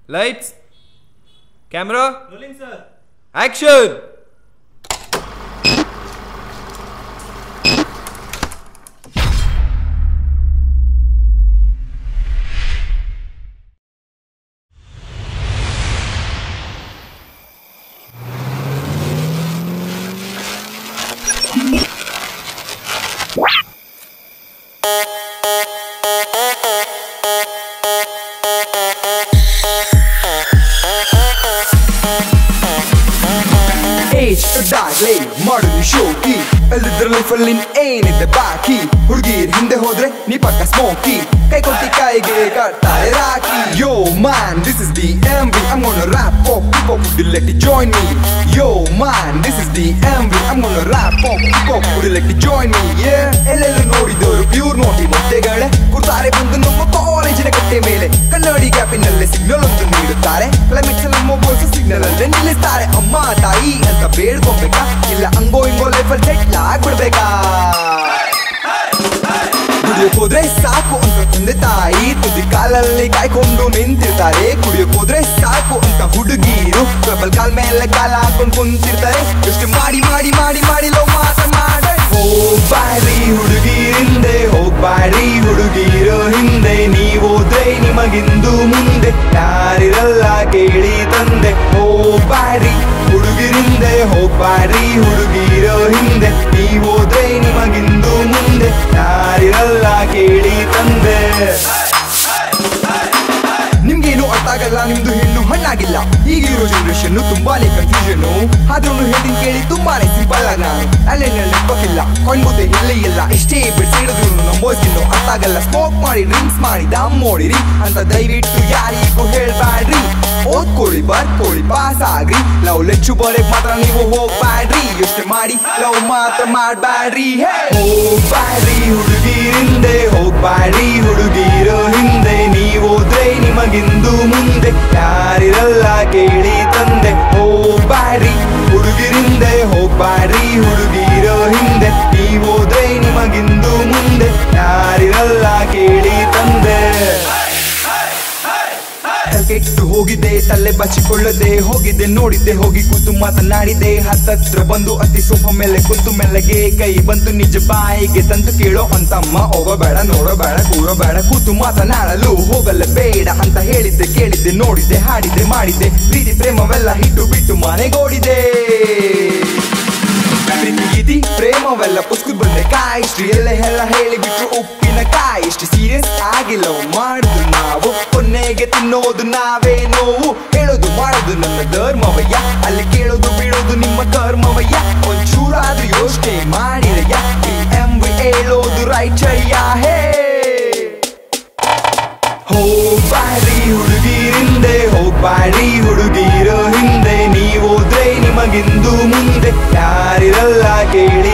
lights camera rolling sir action ಎಷ್ಟಾಗ್ಲೇ ಮಾಡುದು ಶೋಕಿ ಅಲ್ಲಿದ್ರ ಲೈಫಲ್ಲಿ ಏನಿದೆ ಬಾಕಿ ಹುಡುಗಿರ್ ಹಿಂದೆ ಹೋದ್ರೆ ನೀ ಪಕ್ಕ ಸ್ಮೋಕಿ ಕೈ ಕೊಟ್ಟಿ ಕೈಗೆ ಕಟ್ತಾರೆ Rocky yo man this is the M V I'm gonna rap for people would you like to join me Yo man this is the MV I'm gonna rap for people would you like to join me Yeah ಎಲ್ಲೆಲ್ಲ ನೋಡಿದವರು pure ನೋಟಿ ಮುದ್ದೆಗಳೇ ಕೊಡ್ತಾರೆ ಬಂದು ನಮ್ಮ ಕಾಲೇಜಿನ ಕಟ್ಟೆ ಮೇಲೆ ಕನ್ನಡಿ ಗ್ಯಾಪಿನಲ್ಲೇ signal ಒಂದು ನೀಡುತ್ತಾರೆ ಕ್ಲೈಮೇಕ್ಸ್ ನಮ್ಮ ಬೋಲ್ಸ್ ಸಿಗ್ನಲ್ ಅಲ್ಲೇ ನಿಲ್ಲಿಸ್ತಾರೆ ಅಮ್ಮ ತಾಯಿ ಅಂತ ಬೇಡ್ಕೊಬೇಕಾ ಇಲ್ಲ ಹಂಗೋ ಹಿಂಗೋ ಲೈಫಲ್ಲಿ ಸೆಟ್ಲ್ ಆಗ್ಬಿಡ್ಬೇಕಾ ಕುಡಿಯೋಕ್ ಹೋದ್ರೆ ಸಾಕು ಅಂತ ತಂದೆ ತಾಯಿ ತುದಿ ಕಾಲಲ್ಲಿ ಕಾಯ್ಕೊಂಡು ನಿಂತಿರ್ತಾರೆ ಕುಡಿಯೋಕ್ ಹೋದ್ರೆ ಸಾಕು ಅಂತ ಹುಡುಗಿರು ಪ್ರಬಲ್ ಕಾಲ್ ಮೇಲೆ ಕಾಲ ಹಾಕೊಂಡು ಕುಂತಿರ್ತಾರೆ ಎಷ್ಟು ಮಾಡಿ ಮಾಡಿ ಮಾಡಿ ಮಾಡಿ ಲವ್ ಮಾತ್ರ ಮಾಡಿ ಹೋಗ್ಬಾರಿ ಹುಡುಗಿರಿಂದೆ ಹೋಗ್ಬಾರಿ ಹುಡುಗಿರೋ ಹಿಂದೆ ನೀವೋದ್ರೆ ನಿಮಗಿಂದು ಮುಂದೆ ಯಾರಿರಲ್ಲ ಕೇಳಿ ತಂದೆ ಹೋಗ್ಬಾರಿ ಹುಡುಗಿರಿಂದೆ ಹೋಗ್ಬಾರಿ ಹುಡುಗಿರೋ ಹಿಂದೆ ನೀವೋದ್ರೆ ನಿಮಗಿಂದು ಮುಂದೆ ಯಾರಿರಲ್ಲ ಕೇಳಿ ತಂದೆ ನಿಮ್ಗೇನು ಅರ್ಥ ಆಗಲ್ಲ ನಿಮ್ದು ಹೆಣ್ಣು ಹಣ್ಣಾಗಿಲ್ಲ ಈಗಿರೋ ಜನರೇಷನ್ ತುಂಬಾನೇ ಕನ್ಫ್ಯೂಷನ್ ಆದ್ರೂ ಹೇಳ್ತೀನಿ ಕೇಳಿ ತುಂಬಾನೇ ಸಿಂಪಲ್ ಆಗ ಅಲ್ಲೇನ ಲೆಕ್ಕಕ್ಕಿಲ್ಲ ಕೊಂಡ್ಬುದ್ದೆ ಇಲ್ಲೇ ಇಲ್ಲ ಎಷ್ಟೇ ಬಿಡ್ಸಿಡಿದ್ರು ನಮ್ಮ ಬಾಯ್ಸ್ಗಿನ್ನು ಅರ್ಥ ಆಗಲ್ಲ ಸ್ಮೋಕ್ ಮಾಡಿ ಡ್ರಿಂಕ್ಸ್ ಮಾಡಿ ದಮ್ ನೋಡಿರಿ ಅಂತ ದಯವಿಟ್ಟು ಯಾರಿಗೂ ಹೇಳ್ಬ್ಯಾಡ್ರಿ ಓದ್ಕೊಳ್ಳಿ ಬರ್ಕೊಳ್ಳಿ ಪಾಸ್ ಆಗ್ರಿ ಲವ್ ಲೆಚ್ಚು ಬರಕ್ ಮಾತ್ರ ನೀವು ಹೋಗ್ಬ್ಯಾಡ್ರಿ ಯೋಚನೆ ಮಾಡಿ ಲವ್ ಮಾತ್ರ ಮಾಡ್ಬ್ಯಾಡ್ರಿ ಹೋಗ್ಬ್ಯಾಡ್ರಿ ಹುಡುಗಿರಿಂದೆ ಹೋಗ್ಬ್ಯಾಡ್ರಿ ಹುಡುಗಿರೋ ಹಿಂದೆ ನೀವೋದ್ರೆ ನಿಮಗಿಂದು ಮುಂದೆ ಯಾರಿರಲ್ಲ ಕೇಳಿ ತಂದೆ ಹೋಗ್ಬ್ಯಾಡ್ರಿ ಹುಡುಗಿರಿಂದೆ ಹೋಗ್ಬ್ಯಾಡ್ರಿ ಹುಡುಗಿರೋ ಹಿಂದೆ ನೀವೋದ್ರೆ ನಿಮಗಿಂದು ಮುಂದೆ ಯಾರಿರಲ್ಲ ಕೇಳಿ ತಂದೆ ಕೆಟ್ಟು ಹೋಗಿದ್ದೆ ತಲೆ ಬಚ್ಚಿಕೊಳ್ಳದೆ ಹೋಗಿದ್ದೆ ನೋಡಿದ್ದೆ ಹೋಗಿ ಕೂತು ಮಾತನಾಡಿದೆ ಹತ್ತತ್ರ ಬಂದು ಅತಿ ಸೋಫಾ ಮೇಲೆ ಕುಂತು ಮೆಲ್ಲಗೆ ಕೈ ಬಂತು ನಿಜ ಬಾಯಿಗೆ ತಂದು ಕೇಳೋ ಅಂತಮ್ಮ ಹೋಗಬೇಡ ನೋಡಬೇಡ ಕೂರಬೇಡ ಕೂತು ಮಾತನಾಡಲು ಹೋಗಲ್ಲ ಬೇಡ ಅಂತ ಹೇಳಿದ್ದೆ ಕೇಳಿದ್ದೆ ನೋಡಿದ್ದೆ ಹಾಡಿದ್ದೆ ಮಾಡಿದ್ದೆ ಪ್ರೀತಿ ಪ್ರೇಮವೆಲ್ಲ ಹಿಟ್ಟು ಬಿಟ್ಟು ಮನೆಗೋಡಿದೆ ಪ್ರೀತಿ ಗೀತಿ ಪ್ರೇಮವೆಲ್ಲ ಪುಸ್ಕು ಬಂದೆ ಕಾಯಿ ಎಲ್ಲ ಎಲ್ಲ ಹೇಳಿಬಿಟ್ರು ಉಪ್ಪಿನ ಕಾಯಿ ಇಷ್ಟು ಸೀರಿಯಸ್ ಆಗಿಲ್ಲ ಮಾಡುದು ನಾವು ಕೊನೆಗೆ ತಿನ್ನೋದು ನಾವೇ ನೋವು ಹೇಳೋದು ಮಾಡೋದು ನನ್ನ ಧರ್ಮವಯ್ಯ ಅಲ್ಲಿ ಕೇಳೋದು ಬೀಳೋದು ನಿಮ್ಮ ಕರ್ಮವಯ್ಯ ಒಂಚೂರಾದ್ರೂ ಯೋಚನೆ ಮಾಡಿರಯ್ಯ ಈ ಎಂಬ ಹೇಳೋದು ರೈಚಯ್ಯ ಹೇ ಹೋಗ್ಬಾರಿ ಹುಡುಗಿರಿಂದೆ ಹೋಗ್ಬಾರಿ ಹುಡುಗಿರೋ ಹಿಂದೆ ನೀವೋದ್ರೆ ನಿಮಗಿಂದು ಮುಂದೆ ಯಾರಿರಲ್ಲ ಕೇಳಿ